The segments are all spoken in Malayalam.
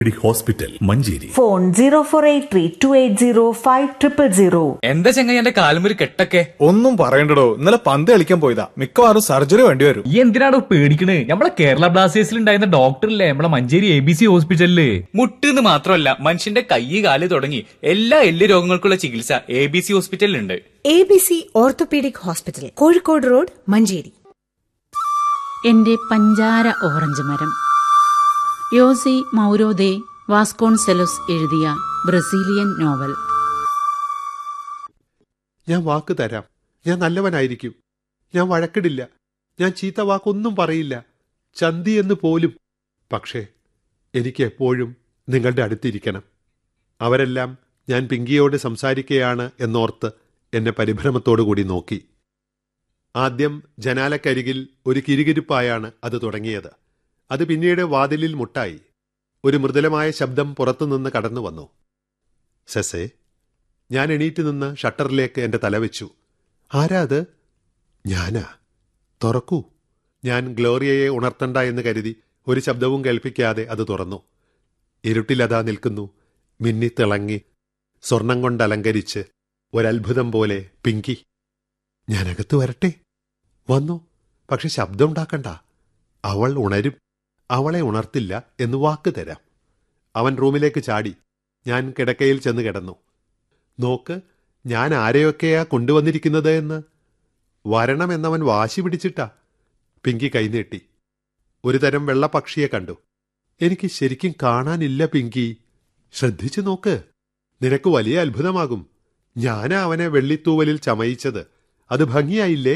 hospital Manjeri phone zero four eight three two eight zero five triple zero എന്താ ചെങ്ങായി എന്റെ കാലുമൊരു കെട്ടൊക്കെ ഒന്നും പറയണ്ടടോ ഇന്നലെ പന്ത് കളിക്കാൻ പോയതാ മിക്കവാറും സർജറി വേണ്ടി വരും ഈ എന്തിനാടോ പേടിക്കണേ നമ്മളെ കേരള ബ്ലാസ്റ്റേഴ്സിൽ ഉണ്ടായിരുന്ന ഡോക്ടറില്ലേ നമ്മളെ മഞ്ചേരി എ ബി സി ഹോസ്പിറ്റലില് മുട്ടെന്ന് മാത്രമല്ല മനുഷ്യന്റെ കൈ കാല് തുടങ്ങി എല്ലാ എല്ല് രോഗങ്ങൾക്കുള്ള ചികിത്സ എ ബി സി ഹോസ്പിറ്റലിലുണ്ട് A B C orthopaedic hospital Kozhikode road Manjeri എന്റെ പഞ്ചാര ഓറഞ്ച് മരം യോസി മൗരോദെ വാസ്കോൺസെലോസ് എഴുതിയ ബ്രസീലിയൻ നോവൽ ഞാൻ വാക്ക് തരാം ഞാൻ നല്ലവനായിരിക്കും ഞാൻ വഴക്കിടില്ല ഞാൻ ചീത്ത വാക്കൊന്നും പറയില്ല ചന്തി എന്ന് പോലും പക്ഷേ എനിക്ക് എപ്പോഴും നിങ്ങളുടെ അടുത്തിരിക്കണം അവരെല്ലാം ഞാൻ പിങ്കിയോട് സംസാരിക്കുകയാണ് എന്നോർത്ത് എന്നെ പരിഭ്രമത്തോടു കൂടി നോക്കി ആദ്യം ജനാലക്കരികിൽ ഒരു കിരികിരിപ്പായാണ് അത് തുടങ്ങിയത് അത് പിന്നീട് വാതിലിൽ മുട്ടായി ഒരു മൃദുലമായ ശബ്ദം പുറത്തുനിന്ന് കടന്നു വന്നു സെസേ ഞാൻ എണീറ്റ് നിന്ന് ഷട്ടറിലേക്ക് എന്റെ തല വെച്ചു ആരാ അത് ഞാനാ തുറക്കൂ ഞാൻ ഗ്ലോറിയയെ ഉണർത്തണ്ട എന്ന് കരുതി ഒരു ശബ്ദവും കേൾപ്പിക്കാതെ അത് തുറന്നു ഇരുട്ടിലതാ നിൽക്കുന്നു മിന്നിത്തിളങ്ങി സ്വർണം കൊണ്ട് അലങ്കരിച്ച് ഒരത്ഭുതം പോലെ പിങ്കി ഞാനകത്ത് വരട്ടെ വന്നു പക്ഷെ ശബ്ദമുണ്ടാക്കണ്ട അവൾ ഉണരും അവളെ ഉണർത്തില്ല എന്ന് വാക്ക് തരാം അവൻ റൂമിലേക്ക് ചാടി ഞാൻ കിടക്കയിൽ ചെന്ന് കിടന്നു നോക്ക് ഞാൻ ആരെയൊക്കെയാ കൊണ്ടുവന്നിരിക്കുന്നത് എന്ന് വരണമെന്നവൻ വാശി പിടിച്ചിട്ടാ പിങ്കി കൈനീട്ടി ഒരു തരം വെള്ളപ്പക്ഷിയെ കണ്ടു എനിക്ക് ശരിക്കും കാണാനില്ല പിങ്കി ശ്രദ്ധിച്ചു നോക്ക് നിനക്ക് വലിയ അത്ഭുതമാകും ഞാനാ അവനെ വെള്ളിത്തൂവലിൽ ചമയിച്ചത് അത് ഭംഗിയായില്ലേ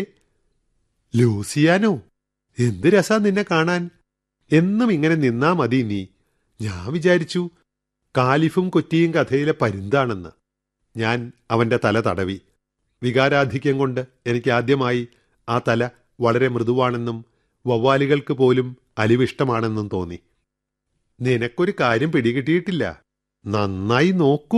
ലൂസിയാനോ എന്ത് രസാ നിന്നെ കാണാൻ എന്നും ഇങ്ങനെ നിന്നാ മതി നീ ഞാൻ വിചാരിച്ചു കാലിഫും കൊറ്റിയും കഥയിലെ പരുന്താണെന്ന് ഞാൻ അവന്റെ തല തടവി വികാരാധിക്യം കൊണ്ട് എനിക്ക് ആദ്യമായി ആ തല വളരെ മൃദുവാണെന്നും വവ്വാലുകൾക്ക് പോലും അലിവിഷ്ടമാണെന്നും തോന്നി നിനക്കൊരു കാര്യം പിടികിട്ടിയിട്ടില്ല നന്നായി നോക്കൂ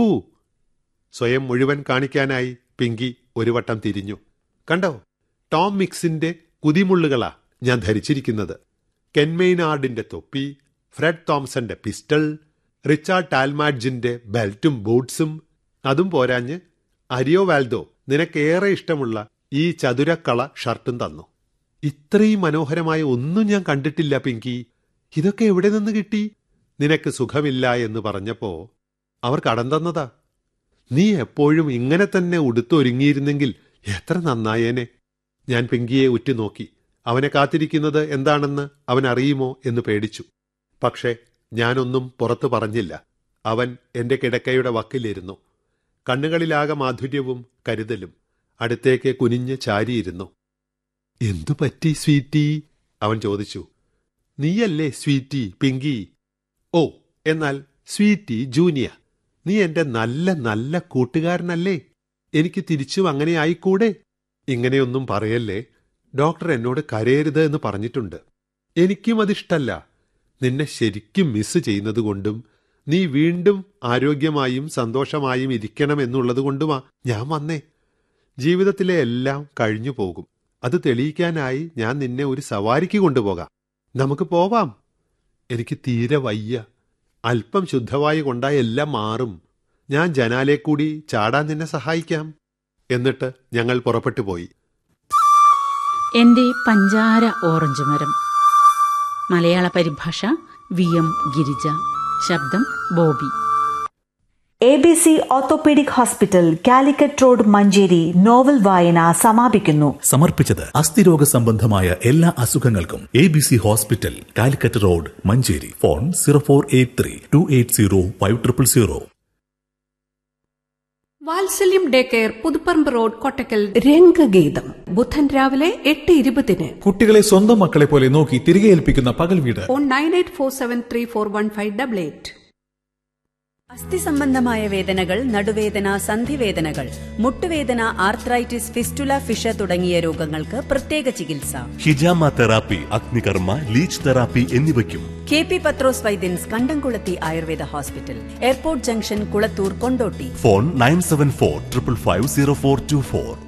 സ്വയം മുഴുവൻ കാണിക്കാനായി പിങ്കി ഒരു വട്ടം തിരിഞ്ഞു കണ്ടോ ടോം മിക്സിന്റെ കുതിമുള്ളുകളാ ഞാൻ ധരിച്ചിരിക്കുന്നത് കെൻമെയ്നാർഡിന്റെ തൊപ്പി ഫ്രെഡ് തോംസന്റെ പിസ്റ്റൾ റിച്ചാർഡ് ടാൽമാഡ്ജിന്റെ ബെൽറ്റും ബൂട്ട്സും അതും പോരാഞ്ഞ് അരിയോ വാൽദോ നിനക്കേറെ ഇഷ്ടമുള്ള ഈ ചതുരക്കള ഷർട്ടും തന്നു ഇത്രയും മനോഹരമായ ഒന്നും ഞാൻ കണ്ടിട്ടില്ല പിങ്കി ഇതൊക്കെ എവിടെ നിന്ന് കിട്ടി നിനക്ക് സുഖമില്ല എന്ന് പറഞ്ഞപ്പോ അവർ കടം തന്നതാ നീ എപ്പോഴും ഇങ്ങനെ തന്നെ ഉടുത്തൊരുങ്ങിയിരുന്നെങ്കിൽ എത്ര നന്നായേനെ ഞാൻ പിങ്കിയെ ഉറ്റുനോക്കി അവനെ കാത്തിരിക്കുന്നത് എന്താണെന്ന് അവൻ അറിയുമോ എന്ന് പേടിച്ചു പക്ഷേ ഞാനൊന്നും പുറത്തു പറഞ്ഞില്ല അവൻ എന്റെ കിടക്കയുടെ വക്കിലിരുന്നു കണ്ണുകളിലാകെ മാധുര്യവും കരുതലും അടുത്തേക്ക് കുനിഞ്ഞ് ചാരിയിരുന്നു എന്തു പറ്റി സ്വീറ്റി അവൻ ചോദിച്ചു നീയല്ലേ സ്വീറ്റി പിങ്കി ഓ എന്നാൽ സ്വീറ്റി ജൂനിയർ നീ എന്റെ നല്ല നല്ല കൂട്ടുകാരനല്ലേ എനിക്ക് തിരിച്ചും അങ്ങനെ ആയിക്കൂടെ ഇങ്ങനെയൊന്നും പറയല്ലേ ഡോക്ടർ എന്നോട് കരയരുത് എന്ന് പറഞ്ഞിട്ടുണ്ട് എനിക്കും അതിഷ്ടല്ല നിന്നെ ശരിക്കും മിസ് ചെയ്യുന്നതുകൊണ്ടും നീ വീണ്ടും ആരോഗ്യമായും സന്തോഷമായും ഇരിക്കണം എന്നുള്ളതുകൊണ്ടുമാ ഞാൻ വന്നേ ജീവിതത്തിലെ എല്ലാം കഴിഞ്ഞു പോകും അത് തെളിയിക്കാനായി ഞാൻ നിന്നെ ഒരു സവാരിക്ക് കൊണ്ടുപോകാം നമുക്ക് പോവാം എനിക്ക് തീരെ വയ്യ അല്പം ശുദ്ധവായു കൊണ്ടാ എല്ലാം മാറും ഞാൻ ജനാലെ കൂടി ചാടാൻ നിന്നെ സഹായിക്കാം എന്നിട്ട് ഞങ്ങൾ പുറപ്പെട്ടു പോയി എന്റെ പഞ്ചാര ഓറഞ്ച് മരം മലയാള പരിഭാഷ വി എം ഗിരിജ ശബ്ദം Bobby A B C orthopaedic hospital Calicut road Manjeri novel വായന സമാപിക്കുന്നു സമർപ്പിച്ചത് അസ്ഥിരോഗ സംബന്ധമായ എല്ലാ അസുഖങ്ങൾക്കും A B C hospital Calicut road Manjeri phone zero four eight three two eight zero five triple zero വാത്സല്യം day care Puthupparamba road Kottakkal രംഗഗീതം ബുധൻ രാവിലെ എട്ട് ഇരുപതിന് കുട്ടികളെ സ്വന്തം മക്കളെ പോലെ നോക്കി തിരികെ ഏൽപ്പിക്കുന്ന പകൽ വീട് phone nine eight four seven three four one five double eight അസ്ഥി സംബന്ധമായ വേദനകൾ നടുവേദന സന്ധിവേദനകൾ മുട്ടുവേദന ആർത്രൈറ്റിസ് ഫിസ്റ്റുല ഫിഷ തുടങ്ങിയ രോഗങ്ങൾക്ക് പ്രത്യേക ചികിത്സ ഹിജാമ തെറാപ്പി അഗ്നികർമ്മ ലീച്ച് തെറാപ്പി എന്നിവയ്ക്കും K P Pathros Vaidyans Kandamkulathi Ayurveda hospital airport junction Kulathur Kondotty phone nine seven four triple five zero four two four